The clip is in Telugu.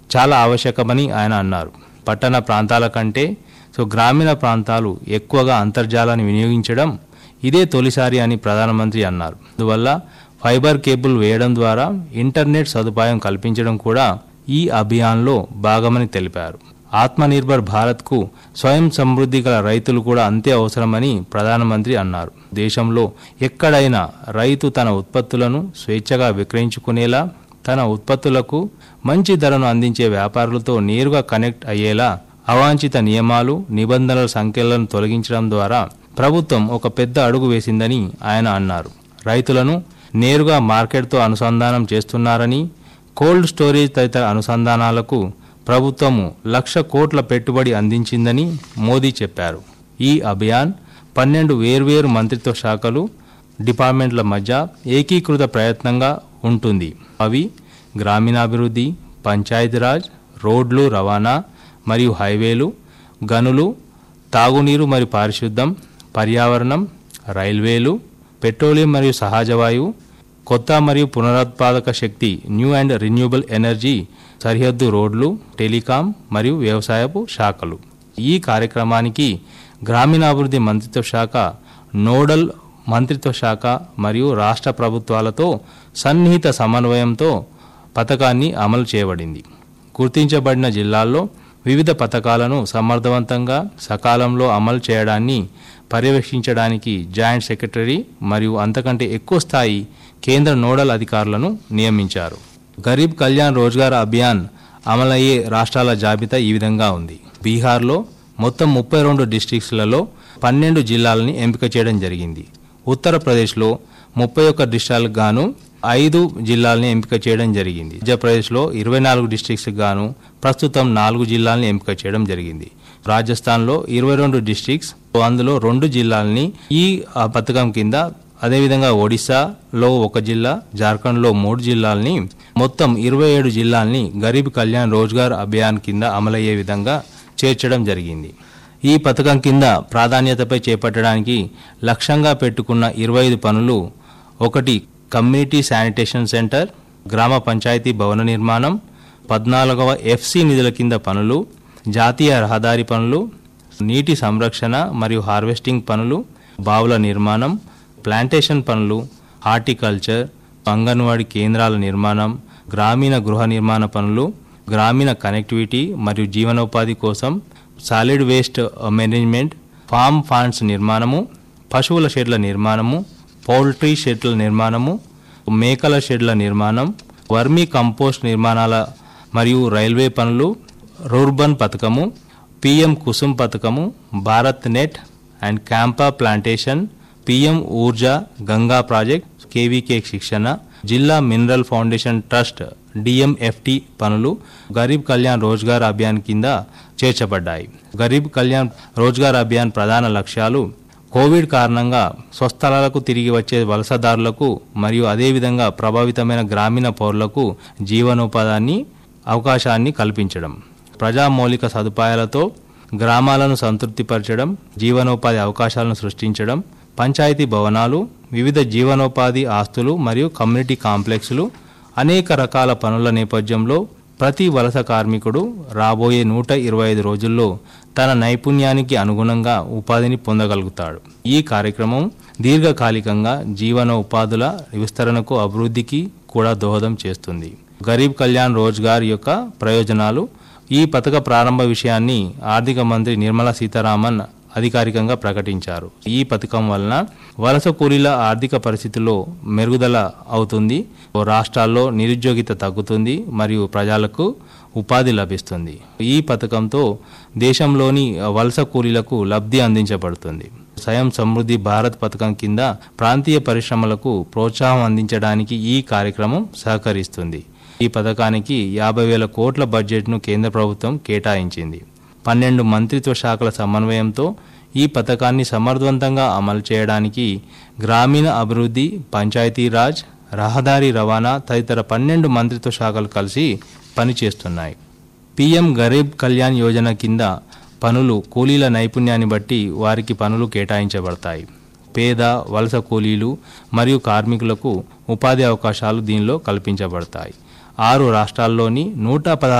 చాలా ఆవశ్యకమని ఆయన అన్నారు పట్టణ ప్రాంతాల కంటే సో గ్రామీణ ప్రాంతాలు ఎక్కువగా అంతర్జాలాన్ని వినియోగించడం ఇదే తొలిసారి అని ప్రధానమంత్రి అన్నారు అందువల్ల ఫైబర్ కేబుల్ వేయడం ద్వారా ఇంటర్నెట్ సదుపాయం కల్పించడం కూడా ఈ అభియాన్లో భాగమని తెలిపారు ఆత్మనిర్భర్ భారత్కు స్వయం సమృద్ధి గల రైతులు కూడా అంతే అవసరమని ప్రధానమంత్రి అన్నారు దేశంలో ఎక్కడైనా రైతు తన ఉత్పత్తులను స్వేచ్ఛగా విక్రయించుకునేలా తన ఉత్పత్తులకు మంచి ధరను అందించే వ్యాపారులతో నేరుగా కనెక్ట్ అయ్యేలా అవాంఛిత నియమాలు నిబంధనల సంఖ్యలను తొలగించడం ద్వారా ప్రభుత్వం ఒక పెద్ద అడుగు వేసిందని ఆయన అన్నారు రైతులను నేరుగా మార్కెట్తో అనుసంధానం చేస్తున్నారని కోల్డ్ స్టోరేజ్ తదితర అనుసంధానాలకు ప్రభుత్వము లక్ష కోట్ల పెట్టుబడి అందించిందని మోదీ చెప్పారు ఈ అభియాన్ పన్నెండు వేర్వేరు మంత్రిత్వ శాఖలు డిపార్ట్మెంట్ల మధ్య ఏకీకృత ప్రయత్నంగా ఉంటుంది అవి గ్రామీణాభివృద్ధి పంచాయతీరాజ్ రోడ్లు రవాణా మరియు హైవేలు గనులు తాగునీరు మరియు పారిశుద్ధం పర్యావరణం రైల్వేలు పెట్రోలియం మరియు సహజ వాయువు కొత్త మరియు పునరుత్పాదక శక్తి న్యూ అండ్ రిన్యూబుల్ ఎనర్జీ సరిహద్దు రోడ్లు టెలికాం మరియు వ్యవసాయపు శాఖలు ఈ కార్యక్రమానికి గ్రామీణాభివృద్ధి మంత్రిత్వ శాఖ నోడల్ మంత్రిత్వ శాఖ మరియు రాష్ట్ర ప్రభుత్వాలతో సన్నిహిత సమన్వయంతో పథకాన్ని అమలు చేయబడింది గుర్తించబడిన జిల్లాల్లో వివిధ పథకాలను సమర్థవంతంగా సకాలంలో అమలు చేయడాన్ని పర్యవేక్షించడానికి జాయింట్ సెక్రటరీ మరియు అంతకంటే ఎక్కువ స్థాయి కేంద్ర నోడల్ అధికారులను నియమించారు గరీబ్ కళ్యాణ్ రోజ్గార్ అభియాన్ అమలయ్యే రాష్ట్రాల జాబితా ఈ విధంగా ఉంది బీహార్లో మొత్తం ముప్పై రెండు డిస్ట్రిక్ట్స్లలో పన్నెండు జిల్లాలని ఎంపిక చేయడం జరిగింది ఉత్తరప్రదేశ్లో ముప్పై ఒక్క డిస్ట్రిక్ట్లకు గాను ఐదు జిల్లాలని ఎంపిక చేయడం జరిగింది మధ్యప్రదేశ్లో ఇరవై నాలుగు డిస్ట్రిక్ట్స్ గాను ప్రస్తుతం నాలుగు జిల్లాలని ఎంపిక చేయడం జరిగింది రాజస్థాన్లో ఇరవై రెండు డిస్ట్రిక్ట్స్ అందులో రెండు జిల్లాలని ఈ ఆ, పథకం కింద అదేవిధంగా ఒడిశాలో ఒక జిల్లా జార్ఖండ్లో మూడు జిల్లాలని మొత్తం ఇరవై ఏడు జిల్లాల్ని గరీబ్ కళ్యాణ్ రోజ్గార్ అభియాన్ కింద అమలయ్యే విధంగా చేర్చడం జరిగింది ఈ పథకం కింద ప్రాధాన్యతపై చేపట్టడానికి లక్ష్యంగా పెట్టుకున్న ఇరవై ఐదు పనులు ఒకటి కమ్యూనిటీ శానిటేషన్ సెంటర్ గ్రామ పంచాయతీ భవన నిర్మాణం పద్నాలుగవ ఎఫ్సి నిధుల కింద పనులు జాతీయ రహదారి పనులు నీటి సంరక్షణ మరియు హార్వెస్టింగ్ పనులు బావుల నిర్మాణం ప్లాంటేషన్ పనులు హార్టికల్చర్ అంగన్వాడీ కేంద్రాల నిర్మాణం గ్రామీణ గృహ నిర్మాణ పనులు గ్రామీణ కనెక్టివిటీ మరియు జీవనోపాధి కోసం solid waste management farm ponds నిర్మాణము పశువుల షెడ్ల నిర్మాణము పౌల్ట్రీ షెడ్ల నిర్మాణము మేకల షెడ్ల నిర్మాణం వర్మీ కంపోస్ట్ నిర్మాణాల మరియు రైల్వే పనులు రూర్బన్ పథకము పిఎం కుసుమ్ పథకము Bharat net and CAMPA plantation PM Urja Ganga project KVK శిక్షణ జిల్లా మినరల్ ఫౌండేషన్ ట్రస్ట్ డిఎంఎఫ్టి పనులు గరీబ్ కళ్యాణ్ రోజ్గార్ అభియాన్ కింద చేర్చబడ్డాయి గరీబ్ కళ్యాణ్ రోజ్గార్ అభియాన్ ప్రధాన లక్ష్యాలు కోవిడ్ కారణంగా స్వస్థలాలకు తిరిగి వచ్చే వలసదారులకు మరియు అదేవిధంగా ప్రభావితమైన గ్రామీణ పౌరులకు జీవనోపాధాన్ని అవకాశాన్ని కల్పించడం ప్రజా మౌలిక సదుపాయాలతో గ్రామాలను సంతృప్తిపరచడం జీవనోపాధి అవకాశాలను సృష్టించడం పంచాయతీ భవనాలు వివిధ జీవనోపాధి ఆస్తులు మరియు కమ్యూనిటీ కాంప్లెక్స్లు అనేక రకాల పనుల నేపథ్యంలో ప్రతి వలస కార్మికుడు రాబోయే నూట ఇరవై ఐదు రోజుల్లో తన నైపుణ్యానికి అనుగుణంగా ఉపాధిని పొందగలుగుతాడు ఈ కార్యక్రమం దీర్ఘకాలికంగా జీవన ఉపాధుల విస్తరణకు అభివృద్ధికి కూడా దోహదం చేస్తుంది గరీబ్ కళ్యాణ్ రోజ్గార్ యొక్క ప్రయోజనాలు ఈ పథక ప్రారంభ విషయాన్ని ఆర్థిక మంత్రి నిర్మలా సీతారామన్ అధికారికంగా ప్రకటించారు ఈ పథకం వలన వలస కూలీల ఆర్థిక పరిస్థితుల్లో మెరుగుదల అవుతుంది ఓ రాష్ట్రాల్లో నిరుద్యోగిత తగ్గుతుంది మరియు ప్రజలకు ఉపాధి లభిస్తుంది ఈ పథకంతో దేశంలోని వలస కూలీలకు లబ్ధి అందించబడుతుంది స్వయం సమృద్ధి భారత్ పథకం కింద ప్రాంతీయ పరిశ్రమలకు ప్రోత్సాహం అందించడానికి ఈ కార్యక్రమం సహకరిస్తుంది ఈ పథకానికి యాభై వేల కోట్ల బడ్జెట్ను కేంద్ర ప్రభుత్వం కేటాయించింది పన్నెండు మంత్రిత్వ శాఖల సమన్వయంతో ఈ పథకాన్ని సమర్థవంతంగా అమలు చేయడానికి గ్రామీణ అభివృద్ధి పంచాయతీరాజ్ రహదారి రవాణా తదితర పన్నెండు మంత్రిత్వ శాఖలు కలిసి పనిచేస్తున్నాయి పీఎం గరీబ్ కళ్యాణ్ యోజన కింద పనులు కూలీల నైపుణ్యాన్ని బట్టి వారికి పనులు కేటాయించబడతాయి పేద వలస కూలీలు మరియు కార్మికులకు ఉపాధి అవకాశాలు దీనిలో కల్పించబడతాయి ఆరు రాష్ట్రాల్లోని నూట పదహారు